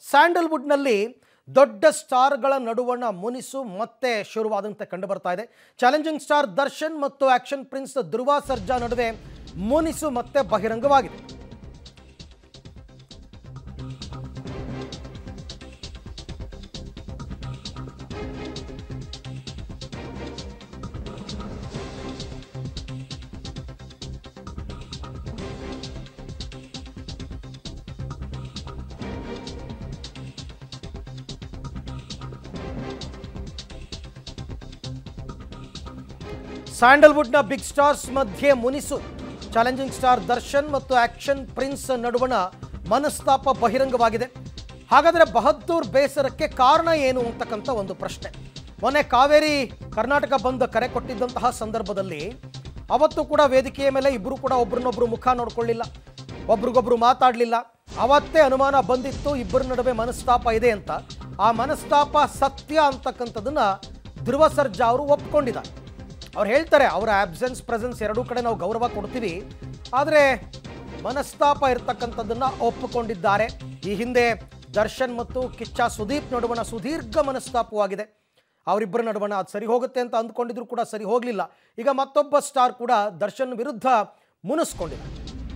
ಸ್ಯಾಂಡಲ್ವುಡ್ನಲ್ಲಿ ದೊಡ್ಡ ಸ್ಟಾರ್ಗಳ ನಡುವಣ ಮುನಿಸು ಮತ್ತೆ ಶುರುವಾದಂತೆ ಕಂಡು ಬರ್ತಾ ಇದೆ ಚಾಲೆಂಜಿಂಗ್ ಸ್ಟಾರ್ ದರ್ಶನ್ ಮತ್ತು ಆಕ್ಷನ್ ಪ್ರಿನ್ಸ್ ಧ್ರುವ ಸರ್ಜಾ ನಡುವೆ ಮುನಿಸು ಮತ್ತೆ ಬಹಿರಂಗವಾಗಿದೆ ಸ್ಯಾಂಡಲ್ವುಡ್ನ ಬಿಗ್ ಸ್ಟಾರ್ಸ್ ಮಧ್ಯೆ ಮುನಿಸು ಚಾಲೆಂಜಿಂಗ್ ಸ್ಟಾರ್ ದರ್ಶನ್ ಮತ್ತು ಆಕ್ಷನ್ ಪ್ರಿನ್ಸ್ ನಡುವಣ ಮನಸ್ತಾಪ ಬಹಿರಂಗವಾಗಿದೆ ಹಾಗಾದರೆ ಬಹದ್ದೂರ್ ಬೇಸರಕ್ಕೆ ಕಾರಣ ಏನು ಅಂತಕ್ಕಂಥ ಒಂದು ಪ್ರಶ್ನೆ ಮೊನ್ನೆ ಕಾವೇರಿ ಕರ್ನಾಟಕ ಬಂದ್ ಕರೆ ಕೊಟ್ಟಿದ್ದಂತಹ ಸಂದರ್ಭದಲ್ಲಿ ಅವತ್ತು ಕೂಡ ವೇದಿಕೆಯ ಮೇಲೆ ಇಬ್ಬರು ಕೂಡ ಒಬ್ರನ್ನೊಬ್ರು ಮುಖ ನೋಡ್ಕೊಳ್ಳಿಲ್ಲ ಒಬ್ರಿಗೊಬ್ರು ಮಾತಾಡಲಿಲ್ಲ ಅವತ್ತೇ ಅನುಮಾನ ಬಂದಿತ್ತು ಇಬ್ಬರ ನಡುವೆ ಮನಸ್ತಾಪ ಇದೆ ಅಂತ ಆ ಮನಸ್ತಾಪ ಸತ್ಯ ಅಂತಕ್ಕಂಥದ್ದನ್ನ ಧ್ರುವ ಸರ್ಜಾ ಅವರು ಒಪ್ಕೊಂಡಿದ್ದಾರೆ ಅವ್ರು ಹೇಳ್ತಾರೆ ಅವರ ಆಬ್ಸೆನ್ಸ್ ಪ್ರೆಸೆನ್ಸ್ ಎರಡೂ ಕಡೆ ನಾವು ಗೌರವ ಕೊಡ್ತೀವಿ ಆದರೆ ಮನಸ್ತಾಪ ಇರತಕ್ಕಂಥದ್ದನ್ನ ಒಪ್ಪಿಕೊಂಡಿದ್ದಾರೆ ಈ ಹಿಂದೆ ದರ್ಶನ್ ಮತ್ತು ಕಿಚ್ಚ ಸುದೀಪ್ ನಡುವಣ ಸುದೀರ್ಘ ಮನಸ್ತಾಪವಾಗಿದೆ ಅವರಿಬ್ಬರ ನಡುವಣ ಅದು ಸರಿ ಹೋಗುತ್ತೆ ಅಂತ ಅಂದ್ಕೊಂಡಿದ್ರು ಕೂಡ ಸರಿ ಹೋಗಲಿಲ್ಲ ಈಗ ಮತ್ತೊಬ್ಬ ಸ್ಟಾರ್ ಕೂಡ ದರ್ಶನ್ ವಿರುದ್ಧ ಮುನಿಸ್ಕೊಂಡಿದ್ದಾರೆ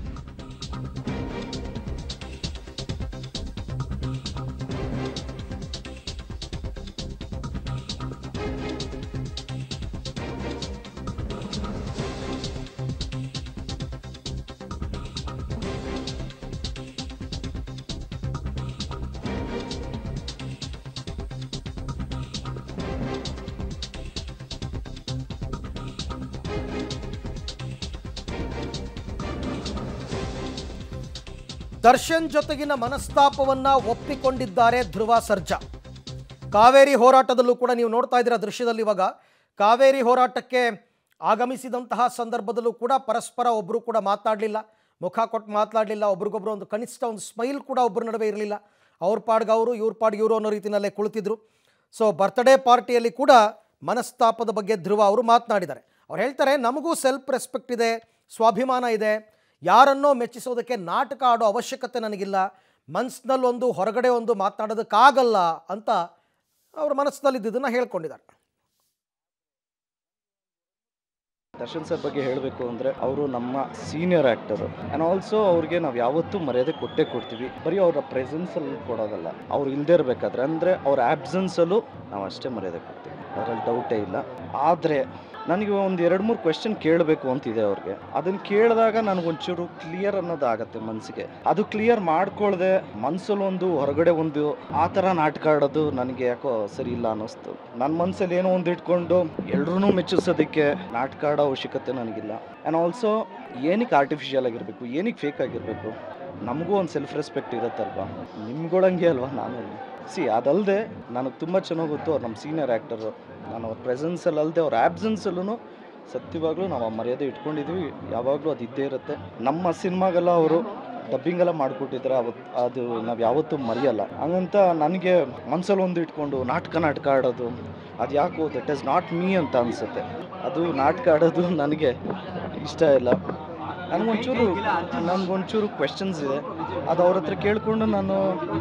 ದರ್ಶನ್ ಜೊತೆಗಿನ ಮನಸ್ತಾಪವನ್ನ ಒಪ್ಪಿಕೊಂಡಿದ್ದಾರೆ ಧ್ರುವ ಸರ್ಜಾ ಕಾವೇರಿ ಹೋರಾಟದಲ್ಲೂ ಕೂಡ ನೀವು ನೋಡ್ತಾ ಇದ್ದೀರಾ ದೃಶ್ಯದಲ್ಲಿ ಇವಾಗ ಕಾವೇರಿ ಹೋರಾಟಕ್ಕೆ ಆಗಮಿಸಿದಂತಹ ಸಂದರ್ಭದಲ್ಲೂ ಕೂಡ ಪರಸ್ಪರ ಒಬ್ಬರು ಕೂಡ ಮಾತಾಡಲಿಲ್ಲ ಮುಖ ಕೊಟ್ಟು ಮಾತಾಡಲಿಲ್ಲ ಒಬ್ರಿಗೊಬ್ರು ಒಂದು ಕನಿಷ್ಠ ಒಂದು ಸ್ಮೈಲ್ ಕೂಡ ಒಬ್ಬರ ನಡುವೆ ಇರಲಿಲ್ಲ ಅವ್ರ ಪಾಡ್ಗೆ ಅವರು ಇವ್ರ ಪಾಡ್ಗೆ ಇವರು ಅನ್ನೋ ರೀತಿಯಲ್ಲೇ ಕುಳಿತಿದ್ರು ಸೊ ಬರ್ತ್ಡೇ ಪಾರ್ಟಿಯಲ್ಲಿ ಕೂಡ ಮನಸ್ತಾಪದ ಬಗ್ಗೆ ಧ್ರುವ ಅವರು ಮಾತನಾಡಿದ್ದಾರೆ ಅವ್ರು ಹೇಳ್ತಾರೆ ನಮಗೂ ಸೆಲ್ಫ್ ರೆಸ್ಪೆಕ್ಟ್ ಇದೆ ಸ್ವಾಭಿಮಾನ ಇದೆ ಯಾರನ್ನೋ ಮೆಚ್ಚಿಸೋದಕ್ಕೆ ನಾಟಕ ಆಡೋ ಅವಶ್ಯಕತೆ ನನಗಿಲ್ಲ ಮನಸ್ಸಿನಲ್ಲೊಂದು ಹೊರಗಡೆ ಒಂದು ಮಾತನಾಡೋದಕ್ಕಾಗಲ್ಲ ಅಂತ ಅವ್ರ ಮನಸ್ಸಿನಲ್ಲಿದ್ದದನ್ನು ಹೇಳ್ಕೊಂಡಿದ್ದಾರೆ ದರ್ಶನ್ ಸರ್ ಬಗ್ಗೆ ಹೇಳಬೇಕು ಅಂದರೆ ಅವರು ನಮ್ಮ ಸೀನಿಯರ್ ಆ್ಯಕ್ಟರು ಆ್ಯಂಡ್ ಆಲ್ಸೋ ಅವ್ರಿಗೆ ನಾವು ಯಾವತ್ತೂ ಮರ್ಯಾದೆ ಕೊಟ್ಟೇ ಕೊಡ್ತೀವಿ ಬರೀ ಅವರ ಪ್ರೆಸೆನ್ಸಲ್ಲಿ ಕೊಡೋದಲ್ಲ ಅವ್ರು ಇಲ್ಲದೇ ಇರಬೇಕಾದ್ರೆ ಅಂದರೆ ಅವ್ರ ಆ್ಯಬ್ಸೆನ್ಸಲ್ಲೂ ನಾವು ಅಷ್ಟೇ ಮರ್ಯಾದೆ ಕೊಡ್ತೀವಿ ಅದರಲ್ಲಿ ಡೌಟೇ ಇಲ್ಲ ಆದರೆ ನನಗೆ ಒಂದು ಎರಡು ಮೂರು ಕ್ವೆಶನ್ ಕೇಳಬೇಕು ಅಂತಿದೆ ಅವ್ರಿಗೆ ಅದನ್ನು ಕೇಳಿದಾಗ ನನಗೊಂಚೂರು ಕ್ಲಿಯರ್ ಅನ್ನೋದು ಆಗತ್ತೆ ಮನಸ್ಸಿಗೆ ಅದು ಕ್ಲಿಯರ್ ಮಾಡ್ಕೊಳ್ದೆ ಮನಸ್ಸಲ್ಲಿ ಒಂದು ಹೊರಗಡೆ ಒಂದು ಆ ಥರ ನಾಟಕ ಆಡೋದು ನನಗೆ ಯಾಕೋ ಸರಿ ಇಲ್ಲ ಅನ್ನಿಸ್ತು ನನ್ನ ಮನಸ್ಸಲ್ಲಿ ಏನೋ ಒಂದು ಇಟ್ಕೊಂಡು ಎಲ್ರೂ ಮೆಚ್ಚಿಸೋದಕ್ಕೆ ನಾಟಕ ಆಡೋ ಅವಶ್ಯಕತೆ ನನಗಿಲ್ಲ ಆ್ಯಂಡ್ ಆಲ್ಸೋ ಏನಕ್ಕೆ ಆರ್ಟಿಫಿಷಿಯಲ್ ಆಗಿರಬೇಕು ಏನಕ್ಕೆ ಫೇಕ್ ಆಗಿರಬೇಕು ನಮಗೂ ಒಂದು ಸೆಲ್ಫ್ ರೆಸ್ಪೆಕ್ಟ್ ಇರುತ್ತಲ್ವಾ ನಿಮ್ಗೊಳಂಗೆ ಅಲ್ವಾ ನಾನು ಸಿ ಅದಲ್ಲದೆ ನನಗೆ ತುಂಬ ಚೆನ್ನಾಗಿ ಗೊತ್ತು ಅವ್ರು ನಮ್ಮ ಸೀನಿಯರ್ ಆ್ಯಕ್ಟರು ನಾನು ಅವ್ರ ಪ್ರೆಸೆನ್ಸಲ್ಲಿ ಅಲ್ಲದೆ ಅವ್ರ ಆ್ಯಬ್ಸೆನ್ಸಲ್ಲೂ ಸತ್ಯವಾಗ್ಲೂ ನಾವು ಆ ಮರ್ಯಾದೆ ಇಟ್ಕೊಂಡಿದ್ದೀವಿ ಯಾವಾಗಲೂ ಅದು ಇದ್ದೇ ಇರುತ್ತೆ ನಮ್ಮ ಸಿನಿಮಾಗೆಲ್ಲ ಅವರು ಡಬ್ಬಿಂಗ್ ಎಲ್ಲ ಮಾಡಿಕೊಟ್ಟಿದ್ರೆ ಅವತ್ತು ಅದು ನಾವು ಯಾವತ್ತೂ ಮರೆಯಲ್ಲ ಹಂಗಂತ ನನಗೆ ಮನಸ್ಸಲ್ಲಿ ಒಂದು ಇಟ್ಕೊಂಡು ನಾಟಕ ನಾಟಕ ಆಡೋದು ಅದು ಯಾಕೋ ದಟ್ ಈಸ್ ನಾಟ್ ಮೀ ಅಂತ ಅನಿಸುತ್ತೆ ಅದು ನಾಟಕ ಆಡೋದು ನನಗೆ ಇಷ್ಟ ಇಲ್ಲ ನನಗೊಂಚೂರು ನನಗೊಂಚೂರು ಕ್ವೆಶನ್ಸ್ ಇದೆ ಅದು ಅವ್ರ ಹತ್ರ ಕೇಳಿಕೊಂಡು ನಾನು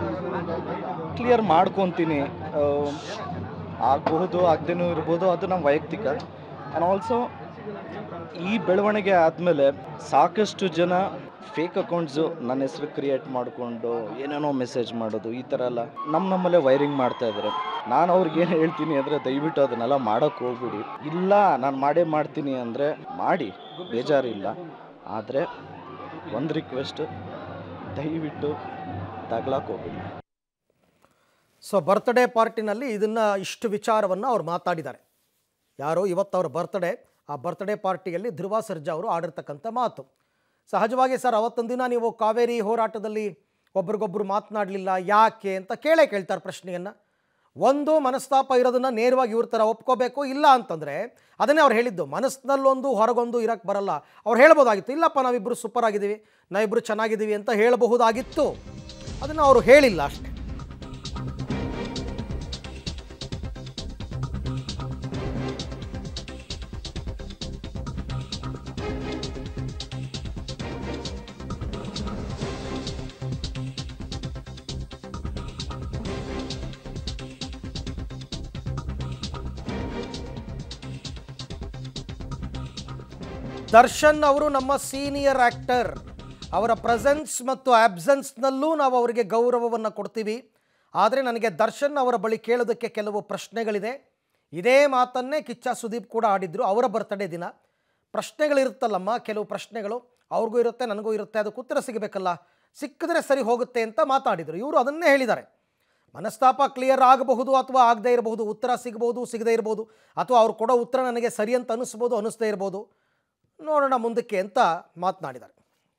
ಕ್ಲಿಯರ್ ಮಾಡ್ಕೊತೀನಿ ಆ, ಆಗಬಹುದು ಆಗದೇನೂ ಇರ್ಬೋದು ಅದು ನಮ್ಮ ವೈಯಕ್ತಿಕ ಆ್ಯಂಡ್ ಆಲ್ಸೋ ಈ ಬೆಳವಣಿಗೆ ಆದಮೇಲೆ ಸಾಕಷ್ಟು ಜನ ಫೇಕ್ ಅಕೌಂಟ್ಸು ನನ್ನ ಹೆಸರು ಕ್ರಿಯೇಟ್ ಮಾಡಿಕೊಂಡು ಏನೇನೋ ಮೆಸೇಜ್ ಮಾಡೋದು ಈ ಥರ ಎಲ್ಲ ನಮ್ಮ ನಮ್ಮಲ್ಲೇ ವೈರಿಂಗ್ ಮಾಡ್ತಾ ಇದ್ದಾರೆ ನಾನು ಅವ್ರಿಗೆ ಏನು ಹೇಳ್ತೀನಿ ಅಂದರೆ ದಯವಿಟ್ಟು ಅದನ್ನೆಲ್ಲ ಮಾಡೋಕ್ಕೆ ಹೋಗ್ಬಿಡಿ ಇಲ್ಲ ನಾನು ಮಾಡೇ ಮಾಡ್ತೀನಿ ಅಂದರೆ ಮಾಡಿ ಬೇಜಾರಿಲ್ಲ ಆದರೆ ಒಂದು ರಿಕ್ವೆಸ್ಟ್ ದಯವಿಟ್ಟು ತಗ್ಲಾಕ್ ಹೋಗ್ಬಿಡಿ ಸೊ ಬರ್ತ್ಡೇ ಪಾರ್ಟಿನಲ್ಲಿ ಇದನ್ನು ಇಷ್ಟು ವಿಚಾರವನ್ನು ಅವ್ರು ಮಾತಾಡಿದ್ದಾರೆ ಯಾರು ಇವತ್ತು ಅವ್ರ ಬರ್ತ್ಡೇ ಆ ಬರ್ತ್ಡೇ ಪಾರ್ಟಿಯಲ್ಲಿ ಧ್ರುವ ಸರ್ಜಾ ಅವರು ಆಡಿರ್ತಕ್ಕಂಥ ಮಾತು ಸಹಜವಾಗಿ ಸರ್ ಅವತ್ತೊಂದು ದಿನ ನೀವು ಕಾವೇರಿ ಹೋರಾಟದಲ್ಲಿ ಒಬ್ರಿಗೊಬ್ರು ಮಾತನಾಡಲಿಲ್ಲ ಯಾಕೆ ಅಂತ ಕೇಳೇ ಕೇಳ್ತಾರೆ ಪ್ರಶ್ನೆಯನ್ನು ಒಂದು ಮನಸ್ತಾಪ ಇರೋದನ್ನ ನೇರವಾಗಿ ಇವ್ರ ಥರ ಒಪ್ಕೋಬೇಕು ಇಲ್ಲ ಅಂತಂದರೆ ಅದನ್ನೇ ಅವ್ರು ಹೇಳಿದ್ದು ಮನಸ್ಸಿನಲ್ಲೊಂದು ಹೊರಗೊಂದು ಇರಕ್ಕೆ ಬರಲ್ಲ ಅವ್ರು ಹೇಳ್ಬೋದಾಗಿತ್ತು ಇಲ್ಲಪ್ಪ ನಾವಿಬ್ಬರು ಸೂಪರ್ ಆಗಿದ್ದೀವಿ ನಾವಿಬ್ಬರು ಚೆನ್ನಾಗಿದ್ದೀವಿ ಅಂತ ಹೇಳಬಹುದಾಗಿತ್ತು ಅದನ್ನು ಅವರು ಹೇಳಿಲ್ಲ ಅಷ್ಟೇ ದರ್ಶನ್ ಅವರು ನಮ್ಮ ಸೀನಿಯರ್ ಆ್ಯಕ್ಟರ್ ಅವರ ಪ್ರೆಸೆನ್ಸ್ ಮತ್ತು ಆಬ್ಸೆನ್ಸ್ನಲ್ಲೂ ನಾವು ಅವರಿಗೆ ಗೌರವವನ್ನು ಕೊಡ್ತೀವಿ ಆದರೆ ನನಗೆ ದರ್ಶನ್ ಅವರ ಬಳಿ ಕೇಳೋದಕ್ಕೆ ಕೆಲವು ಪ್ರಶ್ನೆಗಳಿದೆ ಇದೇ ಮಾತನ್ನೇ ಕಿಚ್ಚ ಸುದೀಪ್ ಕೂಡ ಆಡಿದ್ರು ಅವರ ಬರ್ತಡೇ ದಿನ ಪ್ರಶ್ನೆಗಳಿರುತ್ತಲ್ಲಮ್ಮ ಕೆಲವು ಪ್ರಶ್ನೆಗಳು ಅವ್ರಿಗೂ ಇರುತ್ತೆ ನನಗೂ ಇರುತ್ತೆ ಅದಕ್ಕೆ ಉತ್ತರ ಸಿಗಬೇಕಲ್ಲ ಸಿಕ್ಕಿದ್ರೆ ಸರಿ ಹೋಗುತ್ತೆ ಅಂತ ಮಾತಾಡಿದರು ಇವರು ಅದನ್ನೇ ಹೇಳಿದ್ದಾರೆ ಮನಸ್ತಾಪ ಕ್ಲಿಯರ್ ಆಗಬಹುದು ಅಥವಾ ಆಗದೇ ಇರಬಹುದು ಉತ್ತರ ಸಿಗಬಹುದು ಸಿಗದೇ ಇರಬಹುದು ಅಥವಾ ಅವ್ರು ಕೊಡೋ ಉತ್ತರ ನನಗೆ ಸರಿ ಅಂತ ಅನಿಸ್ಬೋದು ಅನಿಸ್ದೇ ಇರ್ಬೋದು ನೋಡೋಣ ಮುಂದಕ್ಕೆ ಅಂತ ಮಾತನಾಡಿದ್ದಾರೆ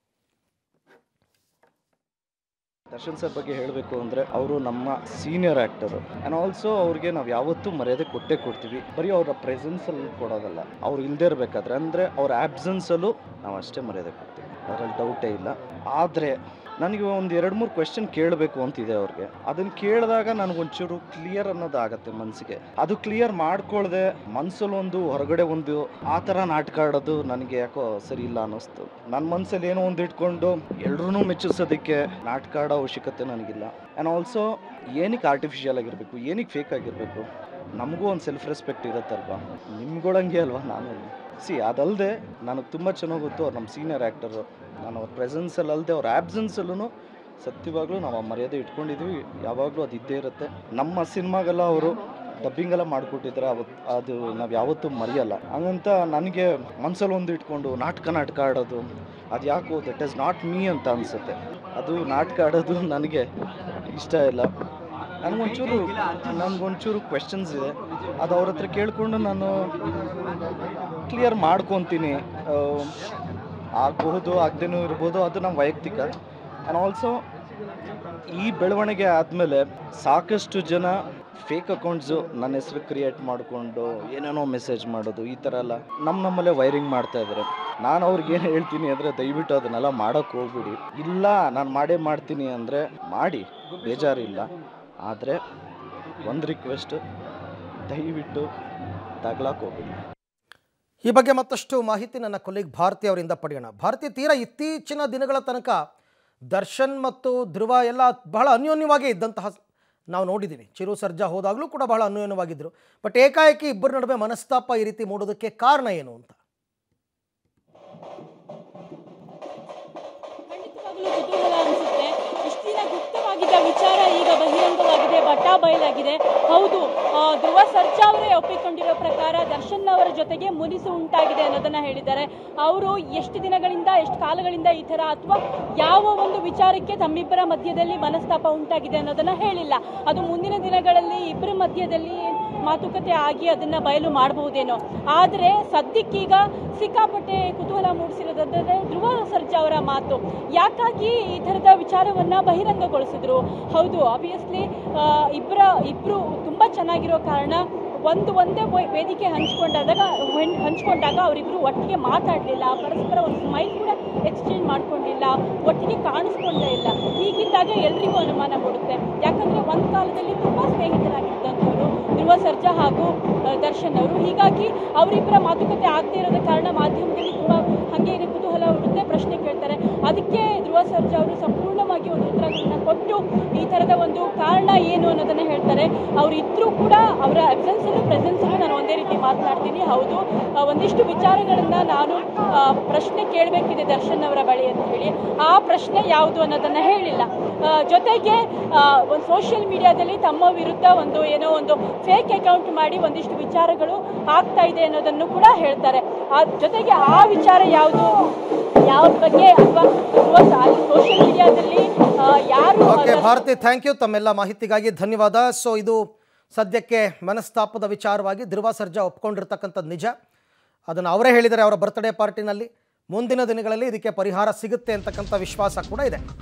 ದರ್ಶನ್ ಸರ್ ಬಗ್ಗೆ ಹೇಳಬೇಕು ಅಂದರೆ ಅವರು ನಮ್ಮ ಸೀನಿಯರ್ ಆ್ಯಕ್ಟರು ಆ್ಯಂಡ್ ಆಲ್ಸೋ ಅವ್ರಿಗೆ ನಾವು ಯಾವತ್ತೂ ಮರ್ಯಾದೆ ಕೊಟ್ಟೇ ಕೊಡ್ತೀವಿ ಬರೀ ಅವರ ಪ್ರೆಸೆನ್ಸಲ್ಲಿ ಕೊಡೋದಲ್ಲ ಅವ್ರು ಇಲ್ಲದೇ ಇರಬೇಕಾದ್ರೆ ಅಂದರೆ ಅವ್ರ ಆ್ಯಬ್ಸೆನ್ಸಲ್ಲೂ ನಾವು ಅಷ್ಟೇ ಮರ್ಯಾದೆ ಕೊಡ್ತೀವಿ ಅದರಲ್ಲಿ ಡೌಟೇ ಇಲ್ಲ ಆದರೆ ನನಗೆ ಒಂದು ಎರಡು ಮೂರು ಕ್ವೆಶನ್ ಕೇಳಬೇಕು ಅಂತಿದೆ ಅವ್ರಿಗೆ ಅದನ್ನು ಕೇಳಿದಾಗ ನನಗೊಂಚೂರು ಕ್ಲಿಯರ್ ಅನ್ನೋದಾಗತ್ತೆ ಮನಸ್ಸಿಗೆ ಅದು ಕ್ಲಿಯರ್ ಮಾಡ್ಕೊಳ್ದೆ ಮನಸ್ಸಲ್ಲಿ ಒಂದು ಹೊರಗಡೆ ಒಂದು ಆ ಥರ ನಾಟಕ ಆಡೋದು ನನಗೆ ಯಾಕೋ ಸರಿ ಇಲ್ಲ ಅನ್ನಿಸ್ತು ನನ್ನ ಮನಸ್ಸಲ್ಲಿ ಏನೋ ಒಂದು ಇಟ್ಕೊಂಡು ಎಲ್ರೂ ಮೆಚ್ಚಿಸೋದಕ್ಕೆ ನಾಟಕ ಆಡೋ ಅವಶ್ಯಕತೆ ನನಗಿಲ್ಲ ಆ್ಯಂಡ್ ಆಲ್ಸೋ ಏನಕ್ಕೆ ಆರ್ಟಿಫಿಷಿಯಲ್ ಆಗಿರಬೇಕು ಏನಕ್ಕೆ ಫೇಕ್ ಆಗಿರಬೇಕು ನಮಗೂ ಒಂದು ಸೆಲ್ಫ್ ರೆಸ್ಪೆಕ್ಟ್ ಇರುತ್ತಲ್ವಾ ನಿಮ್ಗೊಳಂಗೆ ಅಲ್ವಾ ನಾನು ಸಿ ಅದಲ್ಲದೆ ನನಗೆ ತುಂಬ ಚೆನ್ನಾಗಿ ಗೊತ್ತು ಅವ್ರು ನಮ್ಮ ಸೀನಿಯರ್ ಆ್ಯಕ್ಟರು ನಾನು ಅವ್ರ ಪ್ರೆಸೆನ್ಸಲ್ಲಿ ಅಲ್ಲದೆ ಅವ್ರ ಆ್ಯಬ್ಸೆನ್ಸಲ್ಲೂ ಸತ್ಯವಾಗ್ಲೂ ನಾವು ಆ ಮರ್ಯಾದೆ ಇಟ್ಕೊಂಡಿದ್ದೀವಿ ಯಾವಾಗಲೂ ಅದು ಇದ್ದೇ ಇರುತ್ತೆ ನಮ್ಮ ಸಿನಿಮಾಗೆಲ್ಲ ಅವರು ಡಬ್ಬಿಂಗೆಲ್ಲ ಮಾಡಿಕೊಟ್ಟಿದ್ರೆ ಅವತ್ತು ಅದು ನಾವು ಯಾವತ್ತೂ ಮರೆಯಲ್ಲ ಹಂಗಂತ ನನಗೆ ಮನಸ್ಸಲ್ಲಿ ಒಂದು ಇಟ್ಕೊಂಡು ನಾಟಕ ನಾಟಕ ಆಡೋದು ಅದು ಯಾಕೋ ದಟ್ ಈಸ್ ನಾಟ್ ಮೀ ಅಂತ ಅನಿಸುತ್ತೆ ಅದು ನಾಟಕ ಆಡೋದು ನನಗೆ ಇಷ್ಟ ಇಲ್ಲ ನನಗೊಂಚೂರು ನನಗೊಂಚೂರು ಕ್ವೆಶನ್ಸ್ ಇದೆ ಅದು ಅವ್ರ ಹತ್ರ ಕೇಳಿಕೊಂಡು ನಾನು ಕ್ಲಿಯರ್ ಮಾಡ್ಕೊತೀನಿ ಆ, ಆಗಬಹುದು ಆಗದೇನೂ ಇರ್ಬೋದು ಅದು ನಮ್ಮ ವೈಯಕ್ತಿಕ ಆ್ಯಂಡ್ ಆಲ್ಸೋ ಈ ಬೆಳವಣಿಗೆ ಆದಮೇಲೆ ಸಾಕಷ್ಟು ಜನ ಫೇಕ್ ಅಕೌಂಟ್ಸು ನನ್ನ ಹೆಸರು ಕ್ರಿಯೇಟ್ ಮಾಡಿಕೊಂಡು ಏನೇನೋ ಮೆಸೇಜ್ ಮಾಡೋದು ಈ ಥರ ಎಲ್ಲ ನಮ್ಮ ನಮ್ಮಲ್ಲೇ ವೈರಿಂಗ್ ಮಾಡ್ತಾ ಇದ್ದಾರೆ ನಾನು ಅವ್ರಿಗೆ ಏನು ಹೇಳ್ತೀನಿ ಅಂದರೆ ದಯವಿಟ್ಟು ಅದನ್ನೆಲ್ಲ ಮಾಡೋಕ್ಕೆ ಹೋಗ್ಬಿಡಿ ಇಲ್ಲ ನಾನು ಮಾಡೇ ಮಾಡ್ತೀನಿ ಅಂದರೆ ಮಾಡಿ ಬೇಜಾರಿಲ್ಲ ಆದರೆ ಒಂದು ರಿಕ್ವೆಸ್ಟ್ ದಯವಿಟ್ಟು ತಗ್ಲಾಕ್ ಹೋಗ್ಬಿಡಿ ಈ ಬಗ್ಗೆ ಮತ್ತಷ್ಟು ಮಾಹಿತಿ ನನ್ನ ಕೊಲೀಗ್ ಭಾರತಿ ಅವರಿಂದ ಪಡೆಯೋಣ ಭಾರತಿ ತೀರಾ ಇತ್ತೀಚಿನ ದಿನಗಳ ತನಕ ದರ್ಶನ್ ಮತ್ತು ಧ್ರುವ ಎಲ್ಲ ಬಹಳ ಅನ್ಯೋನ್ಯವಾಗೇ ಇದ್ದಂತಹ ನಾವು ನೋಡಿದ್ದೀವಿ ಚಿರು ಸರ್ಜಾ ಹೋದಾಗಲೂ ಕೂಡ ಬಹಳ ಅನ್ಯೋನ್ಯವಾಗಿದ್ದರು ಬಟ್ ಏಕಾಏಕಿ ಇಬ್ಬರ ನಡುವೆ ಮನಸ್ತಾಪ ಈ ರೀತಿ ಮೂಡೋದಕ್ಕೆ ಕಾರಣ ಏನು ಅಂತ ಖಂಡಿತವಾಗ್ಲೂ ಕುತೂಹಲ ಅನಿಸುತ್ತೆ ಇಷ್ಟು ದಿನ ಗುಪ್ತವಾಗಿದ್ದ ವಿಚಾರ ಈಗ ಬಹಿರಂಗವಾಗಿದೆ ಬಟ್ಟಾ ಬಯಲಾಗಿದೆ ಹೌದು ಆ, ಧ್ರುವ ಸರ್ಜಾ ಅವರೇ ಒಪ್ಪಿಕೊಂಡಿರೋ ಪ್ರಕಾರ ದರ್ಶನ್ ಅವರ ಜೊತೆಗೆ ಮುನಿಸು ಉಂಟಾಗಿದೆ ಅನ್ನೋದನ್ನ ಹೇಳಿದ್ದಾರೆ ಅವರು ಎಷ್ಟು ದಿನಗಳಿಂದ ಎಷ್ಟು ಕಾಲಗಳಿಂದ ಈ ಥರ ಅಥವಾ ಯಾವ ಒಂದು ವಿಚಾರಕ್ಕೆ ತಮ್ಮಿಬ್ಬರ ಮಧ್ಯದಲ್ಲಿ ಮನಸ್ತಾಪ ಉಂಟಾಗಿದೆ ಅನ್ನೋದನ್ನ ಹೇಳಿಲ್ಲ ಅದು ಮುಂದಿನ ದಿನಗಳಲ್ಲಿ ಇಬ್ಬರ ಮಧ್ಯದಲ್ಲಿ ಮಾತುಕತೆ ಆಗಿ ಅದನ್ನ ಬಯಲು ಮಾಡಬಹುದೇನೋ ಆದರೆ ಸದ್ಯಕ್ಕೀಗ ಸಿಕ್ಕಾಪಟ್ಟೆ ಕುತೂಹಲ ಮೂಡಿಸಿರೋದಂದ್ರೆ ಧ್ರುವ ಸರ್ಜಾ ಅವರ ಮಾತು ಯಾಕಾಗಿ ಈ ಥರದ ವಿಚಾರವನ್ನ ಬಹಿರಂಗಗೊಳಿಸಿದ್ರು ಹೌದು ಆಬ್ವಿಯಸ್ಲಿ ಇಬ್ಬರ ಇಬ್ರು ತುಂಬಾ ಚೆನ್ನಾಗಿರೋ ಕಾರಣ ಒಂದು ಒಂದೇ ವೇ- ವೇದಿಕೆ ಹಂಚ್ಕೊಂಡಾಗ ಹೆಣ್- ಹಂಚ್ಕೊಂಡಾಗ ಅವರಿಬ್ರು ಒಟ್ಟಿಗೆ ಮಾತಾಡಲಿಲ್ಲ ಪರಸ್ಪರ ಒಂದು ಸ್ಮೈಲ್ ಕೂಡ ಎಕ್ಸ್ಚೇಂಜ್ ಮಾಡ್ಕೊಂಡಿಲ್ಲ ಒಟ್ಟಿಗೆ ಕಾಣಿಸ್ಕೊಂಡೇ ಇಲ್ಲ ಹೀಗಿದ್ದಾಗ ಎಲ್ರಿಗೂ ಅನುಮಾನ ಮೂಡುತ್ತೆ ಯಾಕಂದ್ರೆ ಒಂದು ಕಾಲದಲ್ಲಿ ತುಂಬಾ ಸ್ನೇಹಿತರಾಗಿದ್ದಂಥವ್ರು ಧ್ರುವ ಸರ್ಜಾ ಹಾಗೂ ಆ, ದರ್ಶನ್ ಅವರು ಹೀಗಾಗಿ ಅವರಿಬ್ಬರ ಮಾತುಕತೆ ಆಗದೇ ಇರೋದ ಕಾರಣ ಮಾಧ್ಯಮದಲ್ಲಿ ತುಂಬಾ ಹಾಗೆ ಇದೆ ಕುತೂಹಲ ಹುಡುತ್ತೆ ಪ್ರಶ್ನೆ ಕೇಳ್ತಾರೆ ಅದಕ್ಕೆ ಧ್ರುವ ಸರ್ಜಾ ಅವರು ಸಂಪೂರ್ಣವಾಗಿ ಒಂದು ಉತ್ತರಗಳನ್ನ ಕೊಟ್ಟು ಈ ಥರದ ಒಂದು ಕಾರಣ ಏನು ಅನ್ನೋದನ್ನ ಹೇಳ್ತಾರೆ ಅವ್ರು ಇದ್ರೂ ಕೂಡ ಅವರ ಅಬ್ಸೆನ್ಸಲ್ಲೂ ಪ್ರೆಸೆನ್ಸಲ್ಲೂ ನಾನು ಒಂದೇ ರೀತಿ ಮಾತನಾಡ್ತೀನಿ ಹೌದು ಆ, ಒಂದಿಷ್ಟು ವಿಚಾರಗಳನ್ನ ನಾನು ಆ, ಪ್ರಶ್ನೆ ಕೇಳಬೇಕಿದೆ ದರ್ಶನ್ ಅವರ ಬಳಿ ಅಂತ ಹೇಳಿ ಆ ಪ್ರಶ್ನೆ ಯಾವುದು ಅನ್ನೋದನ್ನ ಹೇಳಿಲ್ಲ ಆ, ಜೊತೆಗೆ ಆ, ಒಂದು ಸೋಷಿಯಲ್ ಮೀಡಿಯಾದಲ್ಲಿ ತಮ್ಮ ವಿರುದ್ಧ ಒಂದು ಏನೋ ಒಂದು ಫೇಕ್ ಅಕೌಂಟ್ ಮಾಡಿ ಒಂದಿಷ್ಟು ವಿಚಾರಗಳು ಆಗ್ತಾ ಇದೆ ಅನ್ನೋದನ್ನು ಕೂಡ ಹೇಳ್ತಾರೆ ಆ ಜೊತೆಗೆ ಆ ವಿಚಾರ ಯಾವುದು ಯಾವ ಬಗ್ಗೆ ಅಥವಾ ಅಲ್ಲಿ ಸೋಷಿಯಲ್ ಮೀಡಿಯಾದಲ್ಲಿ ಯಾರು ಓಕೆ ಭಾರತಿ ಥ್ಯಾಂಕ್ ಯು ತಮ್ಮೆಲ್ಲ ಮಾಹಿತಿಗಾಗಿ ಧನ್ಯವಾದ ಸೊ ಇದು ಸದ್ಯಕ್ಕೆ ಮನಸ್ತಾಪದ ವಿಚಾರವಾಗಿ ಧ್ರುವ ಸರ್ಜಾ ಒಪ್ಕೊಂಡಿರ್ತಕ್ಕಂಥದ್ದು ನಿಜ ಅದನ್ನು ಅವರೇ ಹೇಳಿದ್ದಾರೆ ಅವರ ಬರ್ತ್ಡೇ ಪಾರ್ಟಿನಲ್ಲಿ ಮುಂದಿನ ದಿನಗಳಲ್ಲಿ ಇದಕ್ಕೆ ಪರಿಹಾರ ಸಿಗುತ್ತೆ ಅಂತಕ್ಕಂಥ ವಿಶ್ವಾಸ ಕೂಡ ಇದೆ